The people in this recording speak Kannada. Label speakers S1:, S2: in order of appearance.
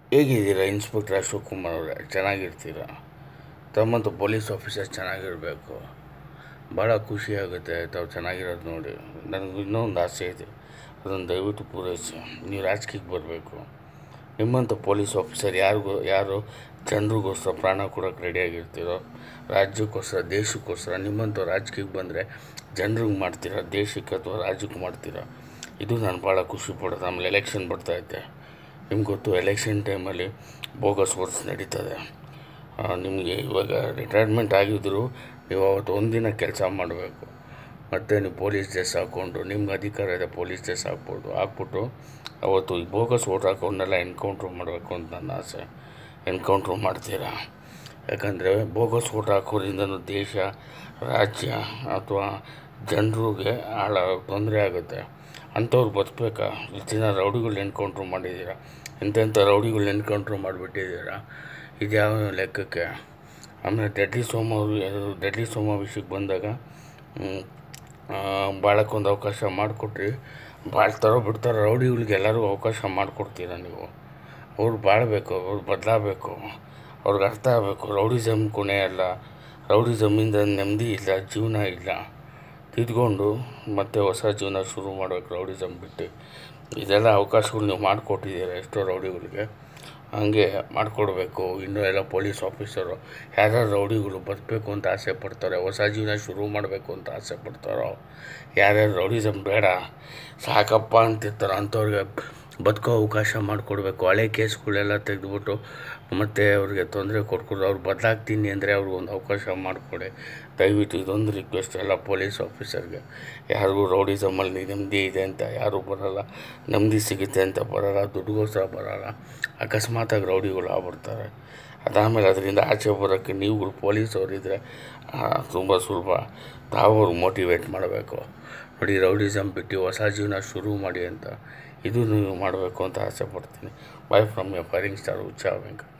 S1: ಹೇಗಿದ್ದೀರಾ ಇನ್ಸ್ಪೆಕ್ಟರ್ ಅಶೋಕ್ ಕುಮಾರ್ ಅವರೇ ಚೆನ್ನಾಗಿರ್ತೀರಾ ತಮ್ಮಂಥ ಪೊಲೀಸ್ ಆಫೀಸರ್ ಚೆನ್ನಾಗಿರಬೇಕು ಭಾಳ ಖುಷಿ ಆಗುತ್ತೆ ತಾವು ಚೆನ್ನಾಗಿರೋದು ನೋಡಿ ನನಗೆ ಇನ್ನೊಂದು ಆಸೆ ಇದೆ ಅದನ್ನು ದಯವಿಟ್ಟು ಪೂರೈಸಿ ನೀವು ರಾಜಕೀಯಕ್ಕೆ ಬರಬೇಕು ನಿಮ್ಮಂಥ ಪೊಲೀಸ್ ಆಫೀಸರ್ ಯಾರಿಗೂ ಯಾರು ಜನರಿಗೋಸ್ಕರ ಪ್ರಾಣ ಕೊಡೋಕೆ ರೆಡಿಯಾಗಿರ್ತೀರೋ ರಾಜ್ಯಕ್ಕೋಸ್ಕರ ದೇಶಕ್ಕೋಸ್ಕರ ನಿಮ್ಮಂಥ ರಾಜಕೀಯಕ್ಕೆ ಬಂದರೆ ಜನರಿಗೆ ಮಾಡ್ತೀರಾ ದೇಶಕ್ಕೆ ಅಥವಾ ರಾಜ್ಯಕ್ಕೆ ಮಾಡ್ತೀರಾ ಇದು ನಾನು ಭಾಳ ಖುಷಿ ಪಡೋದು ಆಮೇಲೆ ಎಲೆಕ್ಷನ್ ಬರ್ತಾಯಿದೆ ನಿಮ್ಗೆ ಗೊತ್ತು ಎಲೆಕ್ಷನ್ ಟೈಮಲ್ಲಿ ಬೋಗಸ್ ವರ್ಕ್ಸ್ ನಡೀತದೆ ಆ, ನಿಮಗೆ ಇವಾಗ ರಿಟೈರ್ಮೆಂಟ್ ಆಗಿದ್ದರೂ ನೀವು ಅವತ್ತು ಒಂದಿನ ಕೆಲಸ ಮಾಡಬೇಕು ಮತ್ತು ನೀವು ಪೊಲೀಸ್ ಡ್ರೆಸ್ ಹಾಕ್ಕೊಂಡು ನಿಮ್ಗೆ ಅಧಿಕಾರ ಇದೆ ಪೊಲೀಸ್ ಡ್ರೆಸ್ ಹಾಕ್ಬೋದು ಹಾಕ್ಬಿಟ್ಟು ಅವತ್ತು ಈ ಬೋಗಸ್ ಓಟ್ ಹಾಕೋನ್ನೆಲ್ಲ ಎನ್ಕೌಂಟ್ರ್ ಮಾಡಬೇಕು ಅಂತ ನನ್ನ ಆಸೆ ಎನ್ಕೌಂಟ್ರ್ ಮಾಡ್ತೀರಾ ಯಾಕಂದರೆ ಬೋಗಸ್ ಓಟ್ ಹಾಕೋದ್ರಿಂದನೂ ದೇಶ ರಾಜ್ಯ ಅಥವಾ ಜನರಿಗೆ ಹಾಳ ತೊಂದರೆ ಆಗುತ್ತೆ ಅಂಥವ್ರು ಬದುಕಬೇಕಾ ಇಷ್ಟು ದಿನ ರೌಡಿಗಳು ಎನ್ಕೌಂಟ್ರ್ ಮಾಡಿದ್ದೀರಾ ಎಂತೆಂಥ ರೌಡಿಗಳು ಎನ್ಕೌಂಟ್ರ್ ಮಾಡಿಬಿಟ್ಟಿದ್ದೀರಾ ಇದ್ಯಾವ ಲೆಕ್ಕಕ್ಕೆ ಆಮೇಲೆ ಡೆಡ್ಲಿ ಸೋಮ ಅವರು ಡೆಡ್ಲಿ ಸೋಮ ವಿಷಯಕ್ಕೆ ಬಂದಾಗ ಹ್ಮ್, ಆ, ಬಾಳಕ್ಕೊಂದು ಅವಕಾಶ ಮಾಡಿಕೊಟ್ರಿ ಬಾಳ್ತಾರೋ ಬಿಡ್ತಾರೋ ರೌಡಿಗಳಿಗೆ ಎಲ್ಲರಿಗೂ ಅವಕಾಶ ಮಾಡಿಕೊಡ್ತೀರ ನೀವು ಅವ್ರು ಬಾಳಬೇಕು ಅವ್ರು ಬದಲಾಗಬೇಕು ಅವ್ರಿಗೆ ಅರ್ಥ ಆಗಬೇಕು ರೌಡಿಸಮ್ ಕೊನೆ ಅಲ್ಲ ರೌಡಿಸಮ್ಮಿಂದ ನೆಮ್ಮದಿ ಇಲ್ಲ ಜೀವನ ಇಲ್ಲ ತಿದ್ಕೊಂಡು ಮತ್ತೆ ಹೊಸ ಜೀವನ ಶುರು ಮಾಡ್ಬೇಕು ರೌಡಿಸಮ್ ಬಿಟ್ಟು ಇದೆಲ್ಲ ಅವಕಾಶಗಳು ನೀವು ಮಾಡಿಕೊಟ್ಟಿದ್ದೀರ ಎಷ್ಟೋ ರೌಡಿಗಳಿಗೆ ಹಂಗೆ ಮಾಡಿಕೊಡ್ಬೇಕು ಇನ್ನೂ ಎಲ್ಲ ಪೊಲೀಸ್ ಆಫೀಸರು ಯಾರ್ಯಾರು ರೌಡಿಗಳು ಬದುಕಬೇಕು ಅಂತ ಆಸೆ ಪಡ್ತಾರೆ ಹೊಸ ಜೀವನ ಶುರು ಮಾಡಬೇಕು ಅಂತ ಆಸೆ ಪಡ್ತಾರೋ ಯಾರ್ಯಾರು ರೌಡಿಸಮ್ ಬೇಡ ಸಾಕಪ್ಪ ಅಂತಿರ್ತಾರೋ ಅಂಥವ್ರಿಗೆ ಬದುಕೋ ಅವಕಾಶ ಮಾಡಿಕೊಡ್ಬೇಕು ಹಳೆ ಕೇಸ್ಗಳೆಲ್ಲ ತೆಗೆದುಬಿಟ್ಟು ಮತ್ತೆ ಅವ್ರಿಗೆ ತೊಂದರೆ ಕೊಟ್ಕೊಡು ಅವ್ರು ಬದಲಾಗ್ತೀನಿ ಅಂದರೆ ಅವ್ರಿಗೊಂದು ಅವಕಾಶ ಮಾಡಿಕೊಡಿ ದಯವಿಟ್ಟು ಇದೊಂದು ರಿಕ್ವೆಸ್ಟ್ ಎಲ್ಲ ಪೊಲೀಸ್ ಆಫೀಸರ್ಗೆ ಯಾರಿಗೂ ರೌಡಿಸಮಲ್ಲಿ ನೆಮ್ಮದಿ ಇದೆ ಅಂತ ಯಾರೂ ಬರೋಲ್ಲ ನೆಮ್ಮದಿ ಸಿಗುತ್ತೆ ಅಂತ ಬರೋಲ್ಲ ದುಡ್ಡುಗೋಸ್ಕರ ಬರೋಲ್ಲ ಅಕಸ್ಮಾತಾಗಿ ರೌಡಿಗಳು ಆಗ್ಬಿಡ್ತಾರೆ ಅದಾದಮೇಲೆ ಅದರಿಂದ ಆಚೆ ಬರೋಕ್ಕೆ ನೀವುಗಳು ಪೊಲೀಸವರಿದ್ದರೆ ತುಂಬ ಸುಲಭ ತಾವು ಅವ್ರಿಗೆ ಮೋಟಿವೇಟ್ ಮಾಡಬೇಕು ನೋಡಿ ರೌಡಿಸಮ್ ಬಿಟ್ಟು ಹೊಸ ಜೀವನ ಶುರು ಮಾಡಿ ಅಂತ ಇದು ನೀವು ಮಾಡಬೇಕು ಅಂತ ಆಸೆ ಪಡ್ತೀನಿ bye from your firing star ಉಚ್ಚಾ ವೆಂಕಟ್